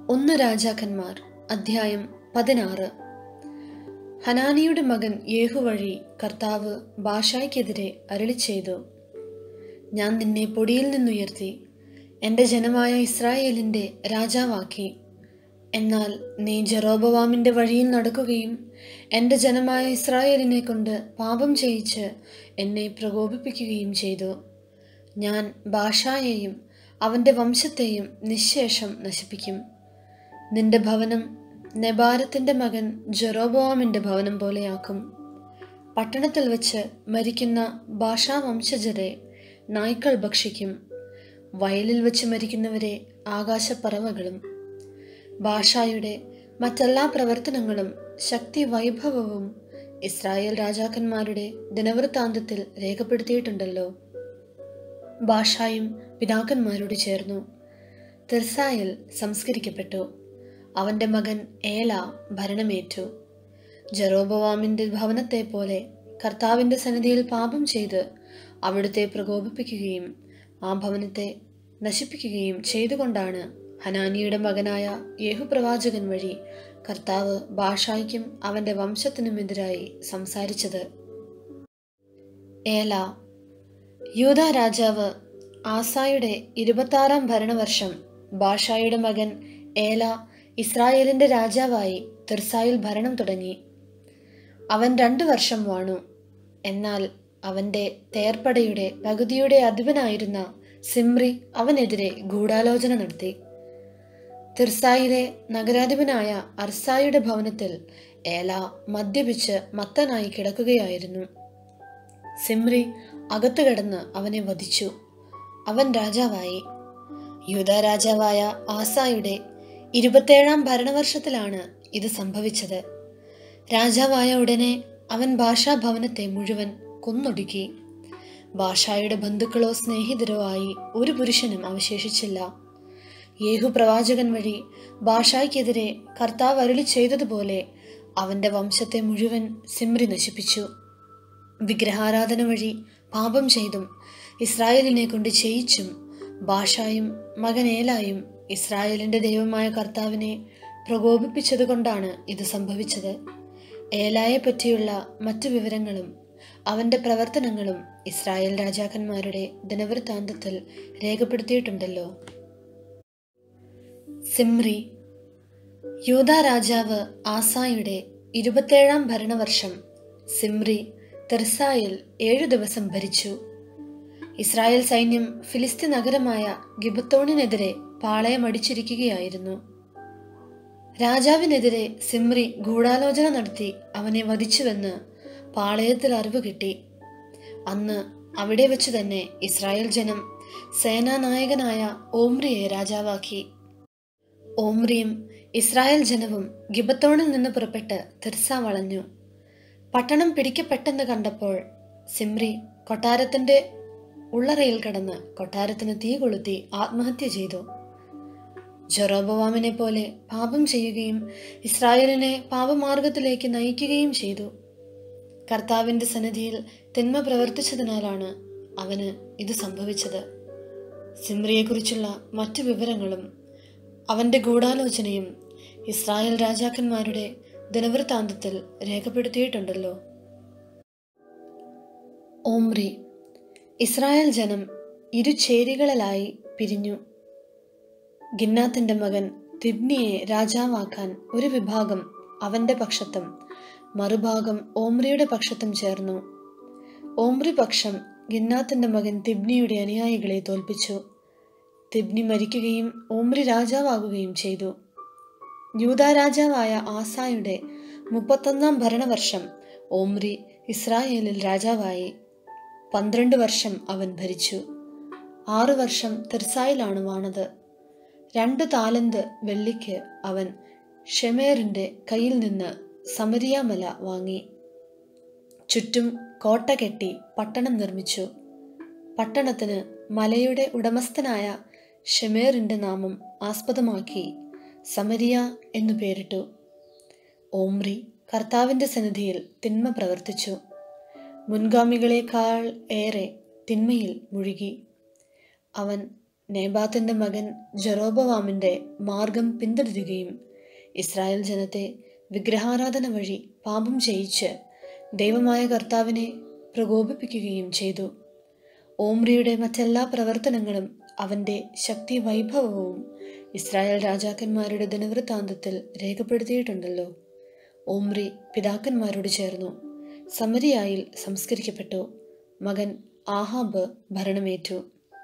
ഒന്ന് രാജാക്കന്മാർ അധ്യായം പതിനാറ് ഹനാനിയുടെ മകൻ യേഹു വഴി കർത്താവ് ബാഷായ്ക്കെതിരെ അരളി ചെയ്തു ഞാൻ നിന്നെ പൊടിയിൽ നിന്നുയർത്തി എൻ്റെ ജനമായ ഇസ്രായേലിൻ്റെ രാജാവാക്കി എന്നാൽ നീ ജെറോബവാമിൻ്റെ വഴിയിൽ നടക്കുകയും എൻ്റെ ജനമായ ഇസ്രായേലിനെ കൊണ്ട് പാപം ചെയ്യിച്ച് എന്നെ പ്രകോപിപ്പിക്കുകയും ചെയ്തു ഞാൻ ബാഷായെയും അവൻ്റെ വംശത്തെയും നിശേഷം നശിപ്പിക്കും നിന്റെ ഭവനം നെബാരത്തിൻ്റെ മകൻ ജെറോബോവാമിൻ്റെ ഭവനം പോലെയാക്കും പട്ടണത്തിൽ വച്ച് മരിക്കുന്ന ഭാഷാ വംശജരെ നായ്ക്കൾ ഭക്ഷിക്കും വയലിൽ വെച്ച് മരിക്കുന്നവരെ ആകാശപ്പറവകളും ഭാഷായുടെ മറ്റെല്ലാ പ്രവർത്തനങ്ങളും ശക്തി വൈഭവവും ഇസ്രായേൽ രാജാക്കന്മാരുടെ ദിനവൃത്താന്തത്തിൽ രേഖപ്പെടുത്തിയിട്ടുണ്ടല്ലോ ഭാഷായും പിതാക്കന്മാരോട് ചേർന്നു തിർസായൽ സംസ്കരിക്കപ്പെട്ടു അവന്റെ മകൻ ഏല ഭരണമേറ്റു ജെറോബവാമിന്റെ ഭവനത്തെ പോലെ കർത്താവിന്റെ സന്നിധിയിൽ പാപം ചെയ്ത് അവിടുത്തെ പ്രകോപിപ്പിക്കുകയും ആ ഭവനത്തെ നശിപ്പിക്കുകയും ചെയ്തുകൊണ്ടാണ് ഹനാനിയുടെ മകനായ യേഹുപ്രവാചകൻ വഴി കർത്താവ് ഭാഷായ്ക്കും അവന്റെ വംശത്തിനുമെതിരായി സംസാരിച്ചത് ഏല യൂത രാജാവ് ആസായുടെ ഇരുപത്താറാം ഭരണവർഷം ബാഷായുടെ മകൻ ഏല ഇസ്രായേലിന്റെ രാജാവായി തിർസായിൽ ഭരണം തുടങ്ങി അവൻ രണ്ടു വർഷം വാണു എന്നാൽ അവന്റെ തേർപ്പടയുടെ പകുതിയുടെ അധിപനായിരുന്ന സിമ്രി അവനെതിരെ ഗൂഢാലോചന നടത്തി തിർസായിലെ നഗരാധിപനായ അർസായുടെ ഭവനത്തിൽ ഏല മദ്യപിച്ച് മത്തനായി കിടക്കുകയായിരുന്നു സിമ്രി അകത്തു കിടന്ന് അവനെ വധിച്ചു അവൻ രാജാവായി യൂത രാജാവായ ആസായുടെ ഇരുപത്തേഴാം ഭരണവർഷത്തിലാണ് ഇത് സംഭവിച്ചത് രാജാവായ ഉടനെ അവൻ ഭാഷാഭവനത്തെ മുഴുവൻ കൊന്നൊടുക്കി ഭാഷായുടെ ബന്ധുക്കളോ സ്നേഹിതരോ ആയി ഒരു പുരുഷനും അവശേഷിച്ചില്ല യേഹു പ്രവാചകൻ വഴി ഭാഷായ്ക്കെതിരെ കർത്താവ് അരുളി ചെയ്തതുപോലെ അവന്റെ വംശത്തെ മുഴുവൻ സിമ്രി നശിപ്പിച്ചു വിഗ്രഹാരാധന വഴി പാപം ചെയ്തും ഇസ്രായേലിനെ കൊണ്ട് ചെയ്യിച്ചും ഭാഷായും മകനേലായും ഇസ്രായേലിന്റെ ദൈവമായ കർത്താവിനെ പ്രകോപിപ്പിച്ചതുകൊണ്ടാണ് ഇത് സംഭവിച്ചത് ഏലായെ പറ്റിയുള്ള മറ്റു വിവരങ്ങളും അവന്റെ പ്രവർത്തനങ്ങളും ഇസ്രായേൽ രാജാക്കന്മാരുടെ ദിനവൃത്താന്തത്തിൽ രേഖപ്പെടുത്തിയിട്ടുണ്ടല്ലോ സിമ്രി യൂത രാജാവ് ആസായുടെ ഇരുപത്തേഴാം ഭരണവർഷം സിമ്രി തെർസായിൽ ഏഴു ദിവസം ഭരിച്ചു ഇസ്രായേൽ സൈന്യം ഫിലിസ്തീൻ നഗരമായ ഗിബത്തോണിനെതിരെ പാളയമടിച്ചിരിക്കുകയായിരുന്നു രാജാവിനെതിരെ സിമ്രി ഗൂഢാലോചന നടത്തി അവനെ വധിച്ചുവെന്ന് പാളയത്തിൽ അറിവ് കിട്ടി അന്ന് അവിടെ വെച്ച് തന്നെ ഇസ്രായേൽ ജനം സേനാനായകനായ ഓമ്രിയെ രാജാവാക്കി ഓമ്രിയും ഇസ്രായേൽ ജനവും ഗിബത്തോണിൽ നിന്ന് പുറപ്പെട്ട് തിർസ വളഞ്ഞു പട്ടണം പിടിക്കപ്പെട്ടെന്ന് കണ്ടപ്പോൾ സിമ്രി കൊട്ടാരത്തിന്റെ ഉള്ളറയിൽ കടന്ന് കൊട്ടാരത്തിന് തീ കൊളുത്തി ആത്മഹത്യ ചെയ്തു ജൊറോബവാമിനെ പോലെ പാപം ചെയ്യുകയും ഇസ്രായേലിനെ പാപമാർഗത്തിലേക്ക് നയിക്കുകയും ചെയ്തു കർത്താവിന്റെ സന്നിധിയിൽ തിന്മ പ്രവർത്തിച്ചതിനാലാണ് അവന് ഇത് സംഭവിച്ചത് സിമ്രിയെക്കുറിച്ചുള്ള മറ്റു വിവരങ്ങളും അവന്റെ ഗൂഢാലോചനയും ഇസ്രായേൽ രാജാക്കന്മാരുടെ ദിനവൃത്താന്തത്തിൽ രേഖപ്പെടുത്തിയിട്ടുണ്ടല്ലോ ഓമ്രി ഇസ്രായേൽ ജനം ഇരുചേരികളിലായി പിരിഞ്ഞു ഗിന്നാത്തിന്റെ മകൻ തിബ്നിയെ രാജാവാക്കാൻ ഒരു വിഭാഗം അവന്റെ പക്ഷത്തും മറുഭാഗം ഓമ്രിയുടെ പക്ഷത്തും ചേർന്നു ഓമ്രി പക്ഷം ഗിന്നാത്തിന്റെ മകൻ തിബ്നിയുടെ അനുയായികളെ തോൽപ്പിച്ചു തിബ്നി മരിക്കുകയും ഓമ്രി രാജാവാകുകയും ചെയ്തു യൂത രാജാവായ ആസായുടെ മുപ്പത്തൊന്നാം ഭരണവർഷം ഓമ്രി ഇസ്രായേലിൽ രാജാവായി പന്ത്രണ്ട് വർഷം അവൻ ഭരിച്ചു ആറു വർഷം തിർസായിലാണ് വാണത് രണ്ടു താലന്ത് വെള്ളിക്ക് അവൻ ഷെമേറിന്റെ കയ്യിൽ നിന്ന് സമരിയാമല വാങ്ങി ചുറ്റും കോട്ട കെട്ടി പട്ടണം നിർമ്മിച്ചു പട്ടണത്തിന് മലയുടെ ഉടമസ്ഥനായ ഷെമേറിന്റെ നാമം ആസ്പദമാക്കി സമരിയ എന്നു പേരിട്ടു ഓമ്രി കർത്താവിന്റെ സന്നിധിയിൽ തിന്മ പ്രവർത്തിച്ചു മുൻഗാമികളെക്കാൾ ഏറെ തിന്മയിൽ മുഴുകി അവൻ നേബാത്തിന്റെ മകൻ ജെറോബവാമിന്റെ മാർഗം പിന്തുടരുകയും ഇസ്രായേൽ ജനത്തെ വിഗ്രഹാരാധന വഴി പാപം ചെയ്യിച്ച് ദൈവമായ കർത്താവിനെ പ്രകോപിപ്പിക്കുകയും ചെയ്തു ഓമ്രിയുടെ മറ്റെല്ലാ പ്രവർത്തനങ്ങളും അവന്റെ ശക്തി വൈഭവവും ഇസ്രായേൽ രാജാക്കന്മാരുടെ ദിനവൃത്താന്തത്തിൽ രേഖപ്പെടുത്തിയിട്ടുണ്ടല്ലോ ഓമ്രി പിതാക്കന്മാരോട് ചേർന്നു സമരിയായിൽ സംസ്കരിക്കപ്പെട്ടു മകൻ ആഹാബ് ഭരണമേറ്റു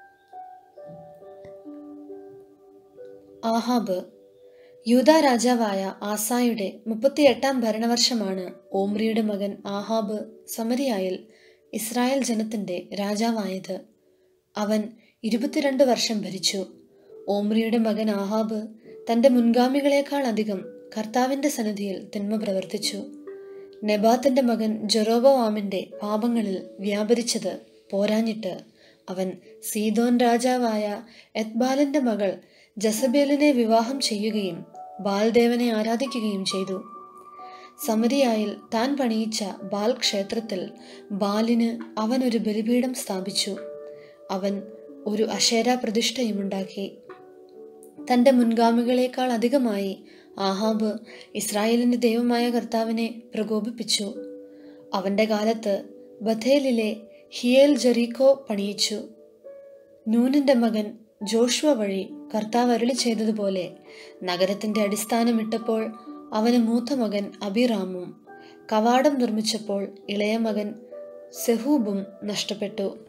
ആഹാബ് യൂത രാജാവായ ആസായുടെ മുപ്പത്തിയെട്ടാം ഭരണവർഷമാണ് ഓമ്രിയുടെ മകൻ ആഹാബ് സമരിയായിൽ ഇസ്രായേൽ ജനത്തിന്റെ രാജാവായത് അവൻ ഇരുപത്തിരണ്ട് വർഷം ഭരിച്ചു ഓമ്രിയുടെ മകൻ ആഹാബ് തന്റെ മുൻഗാമികളെക്കാൾ അധികം കർത്താവിന്റെ സന്നിധിയിൽ തിന്മ പ്രവർത്തിച്ചു നെബാത്തിന്റെ മകൻ ജെറോബവാമിന്റെ പാപങ്ങളിൽ വ്യാപരിച്ചത് പോരാഞ്ഞിട്ട് അവൻ സീതോൻ രാജാവായ എത്ബാലിന്റെ മകൾ ജസബേലിനെ വിവാഹം ചെയ്യുകയും ബാൽദേവനെ ആരാധിക്കുകയും ചെയ്തു സമരിയായിൽ താൻ പണിയിച്ച ബാൽ ക്ഷേത്രത്തിൽ ബാലിന് അവൻ ഒരു ബലിപീഠം സ്ഥാപിച്ചു അവൻ ഒരു അശേര പ്രതിഷ്ഠയുമുണ്ടാക്കി തന്റെ മുൻഗാമികളെക്കാൾ അധികമായി ആഹാബ് ഇസ്രായേലിന്റെ ദൈവമായ കർത്താവിനെ പ്രകോപിപ്പിച്ചു അവന്റെ കാലത്ത് ബഥേലിലെ ഹിയേൽ ജെറീക്കോ പണിയിച്ചു നൂനിന്റെ മകൻ ജോഷുവ വഴി കർത്താവ് അരുളി ചെയ്തതുപോലെ നഗരത്തിന്റെ അടിസ്ഥാനമിട്ടപ്പോൾ അവന് മൂത്ത മകൻ അബിറാമും കവാടം നിർമ്മിച്ചപ്പോൾ ഇളയ മകൻ സെഹൂബും നഷ്ടപ്പെട്ടു